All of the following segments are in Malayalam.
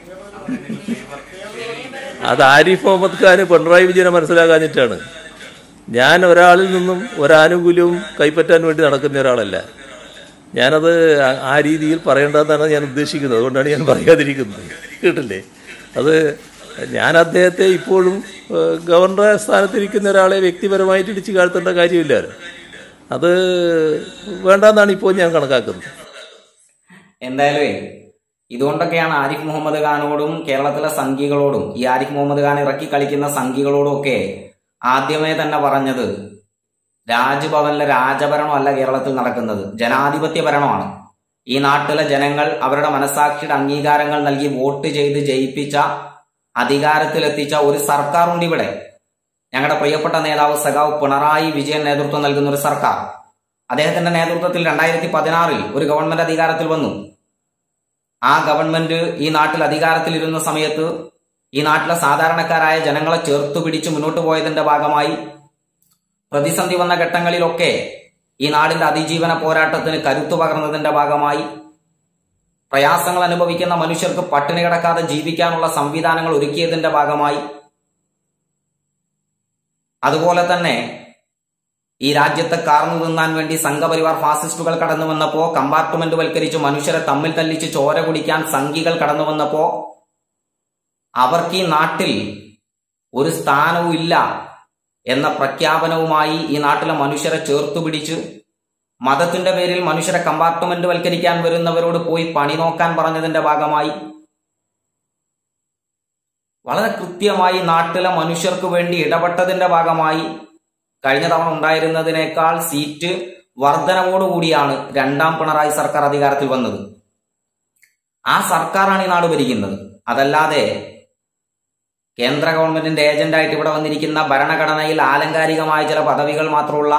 അത് ആരിഫ് മുഹമ്മദ് ഖാന് പിണറായി വിജയനെ മനസ്സിലാക്കാഞ്ഞിട്ടാണ് ഞാൻ ഒരാളിൽ നിന്നും ഒരാനുകൂല്യവും കൈപ്പറ്റാൻ വേണ്ടി നടക്കുന്ന ഒരാളല്ല ഞാനത് ആ- ആ രീതിയിൽ പറയേണ്ടതെന്നാണ് ഞാൻ ഉദ്ദേശിക്കുന്നത് അതുകൊണ്ടാണ് ഞാൻ പറയാതിരിക്കുന്നത് കേട്ടില്ലേ അത് ഞാൻ അദ്ദേഹത്തെ ഇപ്പോഴും ഏഹ്, ഗവർണർ സ്ഥാനത്തിരിക്കുന്ന ഒരാളെ വ്യക്തിപരമായിട്ട് ഇടിച്ചു കാഴ്ത്തേണ്ട കാര്യമില്ലല്ലോ അത് വേണ്ടെന്നാണ് ഇപ്പോൾ ഞാൻ കണക്കാക്കുന്നത് എന്തായാലും ഇതുകൊണ്ടൊക്കെയാണ് ആരിഫ് മുഹമ്മദ് ഖാനോടും കേരളത്തിലെ സംഘികളോടും ഈ ആരിഫ് മുഹമ്മദ് ഖാൻ ഇറക്കി കളിക്കുന്ന സംഘികളോടും ഒക്കെ ആദ്യമേ തന്നെ പറഞ്ഞത് രാജ്ഭവനിലെ രാജഭരണമല്ല കേരളത്തിൽ നടക്കുന്നത് ജനാധിപത്യ ഭരണമാണ് ഈ നാട്ടിലെ ജനങ്ങൾ അവരുടെ മനസാക്ഷിയുടെ അംഗീകാരങ്ങൾ നൽകി വോട്ട് ചെയ്ത് ജയിപ്പിച്ച അധികാരത്തിലെത്തിച്ച ഒരു സർക്കാരുണ്ട് ഇവിടെ ഞങ്ങളുടെ പ്രിയപ്പെട്ട നേതാവ് സഖാവ് പിണറായി വിജയൻ നേതൃത്വം നൽകുന്ന ഒരു സർക്കാർ അദ്ദേഹത്തിന്റെ നേതൃത്വത്തിൽ രണ്ടായിരത്തി പതിനാറിൽ ഒരു ഗവൺമെന്റ് അധികാരത്തിൽ വന്നു ആ ഗവൺമെന്റ് ഈ നാട്ടിൽ അധികാരത്തിലിരുന്ന സമയത്ത് ഈ നാട്ടിലെ സാധാരണക്കാരായ ജനങ്ങളെ ചേർത്തു പിടിച്ച് മുന്നോട്ട് പോയതിന്റെ ഭാഗമായി പ്രതിസന്ധി വന്ന ഘട്ടങ്ങളിലൊക്കെ ഈ നാടിന്റെ അതിജീവന പോരാട്ടത്തിന് കരുത്തു പകർന്നതിന്റെ ഭാഗമായി പ്രയാസങ്ങൾ അനുഭവിക്കുന്ന മനുഷ്യർക്ക് പട്ടിണി കിടക്കാതെ ജീവിക്കാനുള്ള സംവിധാനങ്ങൾ ഒരുക്കിയതിന്റെ ഭാഗമായി അതുപോലെ തന്നെ ഈ രാജ്യത്തെ കാർന്നു നിന്നാൻ വേണ്ടി സംഘപരിവാർ ഫാസിസ്റ്റുകൾ കടന്നു വന്നപ്പോ കമ്പാർട്ട്മെന്റ് വൽക്കരിച്ച് മനുഷ്യരെ തമ്മിൽ തല്ലിച്ച് ചോര കുടിക്കാൻ സംഘികൾ കടന്നു വന്നപ്പോ അവർക്ക് ഈ നാട്ടിൽ ഒരു സ്ഥാനവും ഇല്ല എന്ന പ്രഖ്യാപനവുമായി ഈ നാട്ടിലെ മനുഷ്യരെ ചേർത്തു പിടിച്ച് മതത്തിന്റെ പേരിൽ മനുഷ്യരെ കമ്പാർട്ട്മെന്റ് വൽക്കരിക്കാൻ വരുന്നവരോട് പോയി പണി നോക്കാൻ പറഞ്ഞതിന്റെ ഭാഗമായി വളരെ കൃത്യമായി നാട്ടിലെ മനുഷ്യർക്ക് വേണ്ടി ഇടപെട്ടതിന്റെ ഭാഗമായി കഴിഞ്ഞ തവണ ഉണ്ടായിരുന്നതിനേക്കാൾ സീറ്റ് വർധനവോടുകൂടിയാണ് രണ്ടാം പിണറായി സർക്കാർ അധികാരത്തിൽ വന്നത് ആ സർക്കാരാണ് ഈ നാട് ഭരിക്കുന്നത് അതല്ലാതെ കേന്ദ്ര ഗവൺമെന്റിന്റെ ഏജന്റായിട്ട് ഇവിടെ വന്നിരിക്കുന്ന ഭരണഘടനയിൽ ആലങ്കാരികമായ ചില പദവികൾ മാത്രമുള്ള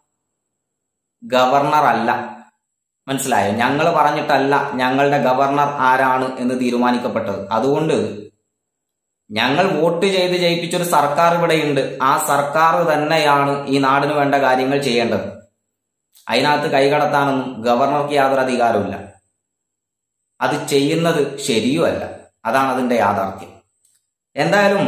ഗവർണർ അല്ല മനസ്സിലായോ ഞങ്ങൾ പറഞ്ഞിട്ടല്ല ഞങ്ങളുടെ ഗവർണർ ആരാണ് എന്ന് തീരുമാനിക്കപ്പെട്ടത് അതുകൊണ്ട് ഞങ്ങൾ വോട്ട് ചെയ്ത് ജയിപ്പിച്ചൊരു സർക്കാർ ഇവിടെയുണ്ട് ആ സർക്കാർ തന്നെയാണ് ഈ നാടിന് വേണ്ട കാര്യങ്ങൾ ചെയ്യേണ്ടത് അതിനകത്ത് കൈകടത്താനൊന്നും ഗവർണർക്ക് യാതൊരു അധികാരമില്ല അത് ചെയ്യുന്നത് ശരിയുമല്ല അതാണ് അതിന്റെ യാഥാർത്ഥ്യം എന്തായാലും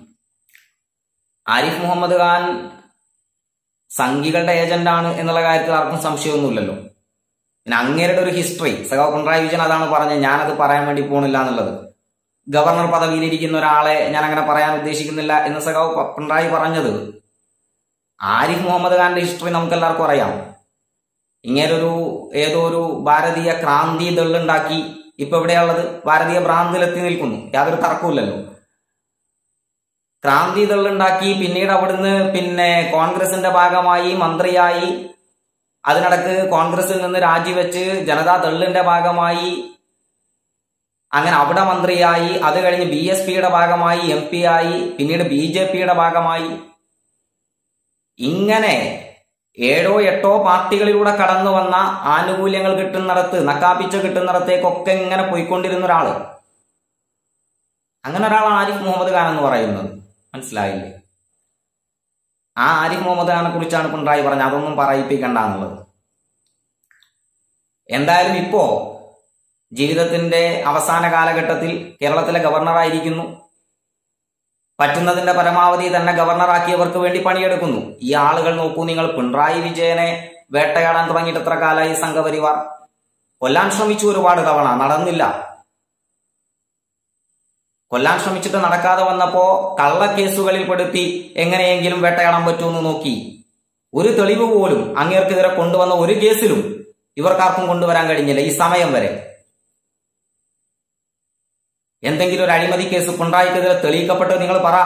ആരിഫ് മുഹമ്മദ് ഖാൻ സംഘികളുടെ ഏജന്റാണ് എന്നുള്ള കാര്യത്തിൽ ആർക്കും സംശയമൊന്നുമില്ലല്ലോ പിന്നെ അങ്ങേരുടെ ഒരു ഹിസ്റ്ററി സഖാവ് പിണറായി വിജയൻ അതാണ് പറഞ്ഞത് ഞാനത് പറയാൻ വേണ്ടി പോണില്ല എന്നുള്ളത് ഗവർണർ പദവിയിലിരിക്കുന്ന ഒരാളെ ഞാൻ അങ്ങനെ പറയാൻ ഉദ്ദേശിക്കുന്നില്ല എന്ന് സഖാവ് പ- പിണറായി പറഞ്ഞത് ആരിഫ് മുഹമ്മദ് ഖാന്റെ ഹിസ്റ്ററി നമുക്ക് എല്ലാവർക്കും അറിയാം ഇങ്ങനൊരു ഏതോ ഒരു ഭാരതീയ ക്രാന്തി ദളുണ്ടാക്കി ഇപ്പൊ എവിടെയുള്ളത് ഭാരതീയ ഭ്രാന്തിലെത്തി നിൽക്കുന്നു യാതൊരു തർക്കമില്ലല്ലോ ക്രാന്തി ദളുണ്ടാക്കി പിന്നീട് അവിടുന്ന് പിന്നെ കോൺഗ്രസിന്റെ ഭാഗമായി മന്ത്രിയായി അതിനിടക്ക് കോൺഗ്രസിൽ നിന്ന് രാജിവെച്ച് ജനതാ ദളിന്റെ ഭാഗമായി അങ്ങനെ അവിടെ മന്ത്രിയായി അത് കഴിഞ്ഞ് ബി എസ് പിയുടെ ഭാഗമായി എം പി ആയി പിന്നീട് ബി ജെ പിയുടെ ഭാഗമായി ഇങ്ങനെ ഏഴോ എട്ടോ പാർട്ടികളിലൂടെ കടന്നു വന്ന ആനുകൂല്യങ്ങൾ കിട്ടുന്നിടത്ത് നക്കാപ്പിച്ച കിട്ടുന്നിടത്തേക്കൊക്കെ ഇങ്ങനെ പോയിക്കൊണ്ടിരുന്ന ഒരാള് അങ്ങനെ ഒരാളാണ് ആരിഫ് മുഹമ്മദ് ഖാൻ എന്ന് പറയുന്നത് മനസ്സിലായില്ലേ ആ ആരിഫ് മുഹമ്മദ് ഖാനെ കുറിച്ചാണ് പിണറായി പറഞ്ഞത് അതൊന്നും പറയിപ്പിക്കണ്ട എന്നുള്ളത് എന്തായാലും ഇപ്പോ ജീവിതത്തിന്റെ അവസാന കാലഘട്ടത്തിൽ കേരളത്തിലെ ഗവർണറായിരിക്കുന്നു പറ്റുന്നതിന്റെ പരമാവധി തന്നെ ഗവർണറാക്കിയവർക്ക് വേണ്ടി പണിയെടുക്കുന്നു ഈ ആളുകൾ നോക്കൂ നിങ്ങൾ പിണറായി വിജയനെ വേട്ടയാടാൻ തുടങ്ങിയിട്ട് എത്ര കാലമായി സംഘപരിവാർ കൊല്ലാൻ ശ്രമിച്ചു ഒരുപാട് തവണ നടന്നില്ല കൊല്ലാൻ ശ്രമിച്ചിട്ട് നടക്കാതെ വന്നപ്പോ കള്ളക്കേസുകളിൽ പെടുത്തി എങ്ങനെയെങ്കിലും വേട്ടയാടാൻ പറ്റുമെന്ന് നോക്കി ഒരു തെളിവ് പോലും അങ്ങേർക്കെതിരെ കൊണ്ടുവന്ന ഒരു കേസിലും ഇവർക്കാർക്കും കൊണ്ടുവരാൻ കഴിഞ്ഞില്ല ഈ സമയം വരെ എന്തെങ്കിലും ഒരു അഴിമതി കേസ് പിണറായിക്കെതിരെ തെളിയിക്കപ്പെട്ടത് നിങ്ങൾ പറ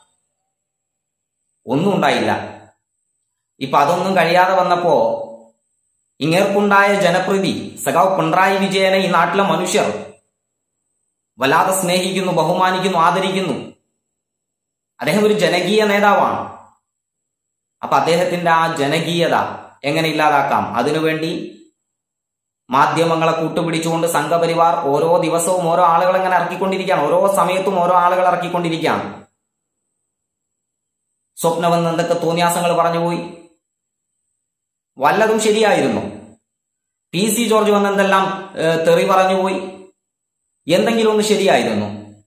ഒന്നും ഉണ്ടായില്ല ഇപ്പൊ അതൊന്നും കഴിയാതെ വന്നപ്പോ ഇങ്ങേർക്കുണ്ടായ ജനപ്രീതി സഖാവ് പിണറായി വിജയനെ ഈ നാട്ടിലെ മനുഷ്യർ വല്ലാതെ സ്നേഹിക്കുന്നു ബഹുമാനിക്കുന്നു ആദരിക്കുന്നു അദ്ദേഹം ഒരു ജനകീയ നേതാവാണ് അപ്പൊ അദ്ദേഹത്തിന്റെ ആ ജനകീയത എങ്ങനെ ഇല്ലാതാക്കാം അതിനുവേണ്ടി മാധ്യമങ്ങളെ കൂട്ടുപിടിച്ചുകൊണ്ട് സംഘപരിവാർ ഓരോ ദിവസവും ഓരോ ആളുകൾ ഇങ്ങനെ ഇറക്കിക്കൊണ്ടിരിക്കുകയാണ് ഓരോ സമയത്തും ഓരോ ആളുകൾ ഇറക്കിക്കൊണ്ടിരിക്കുകയാണ് സ്വപ്നമെന്ന് എന്തൊക്കെ തോന്നിയാസങ്ങൾ പറഞ്ഞുപോയി വല്ലതും ശരിയായിരുന്നു പി സി ജോർജ് വന്ന് എന്തെല്ലാം ഏഹ്, തെറി പറഞ്ഞുപോയി എന്തെങ്കിലും ഒന്ന് ശരിയായിരുന്നു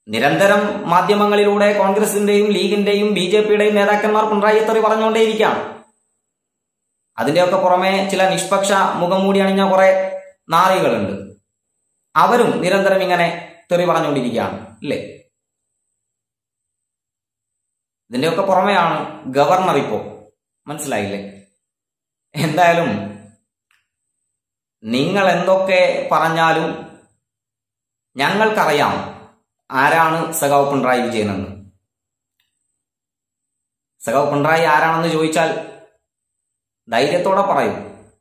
നിരന്തരം മാധ്യമങ്ങളിലൂടെ കോൺഗ്രസിന്റെയും ലീഗിന്റെയും ബി ജെ പിയുടെയും നേതാക്കന്മാർ പിണറായി തെറി പറഞ്ഞുകൊണ്ടേയിരിക്കുകയാണ് അതിന്റെയൊക്കെ പുറമെ ചില നിഷ്പക്ഷ മുഖം മൂടി അണിഞ്ഞ കുറെ നാറികളുണ്ട് അവരും നിരന്തരം ഇങ്ങനെ തെറി പറഞ്ഞുകൊണ്ടിരിക്കുകയാണ് ഇല്ലേ ഇതിന്റെയൊക്കെ പുറമെയാണ് ഗവർണർ ഇപ്പോ മനസ്സിലായില്ലേ എന്തായാലും നിങ്ങൾ എന്തൊക്കെ പറഞ്ഞാലും ഞങ്ങൾക്കറിയാം ആരാണ് സഖാവ് പിണറായി വിജയൻ എന്ന് സഖാവ് പിണറായി ആരാണെന്ന് ചോദിച്ചാൽ ധൈര്യത്തോടെ പറയും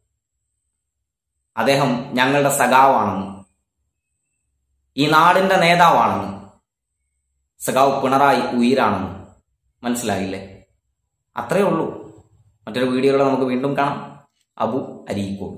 അദ്ദേഹം ഞങ്ങളുടെ സഖാവാണെന്ന് ഈ നാടിന്റെ നേതാവാണെന്ന് സഖാവ് പിണറായി ഉയിരാണെന്ന് മനസ്സിലായില്ലേ അത്രയേ ഉള്ളൂ മറ്റൊരു വീഡിയോകളെ നമുക്ക് വീണ്ടും കാണാം അബു അരീക്കോട്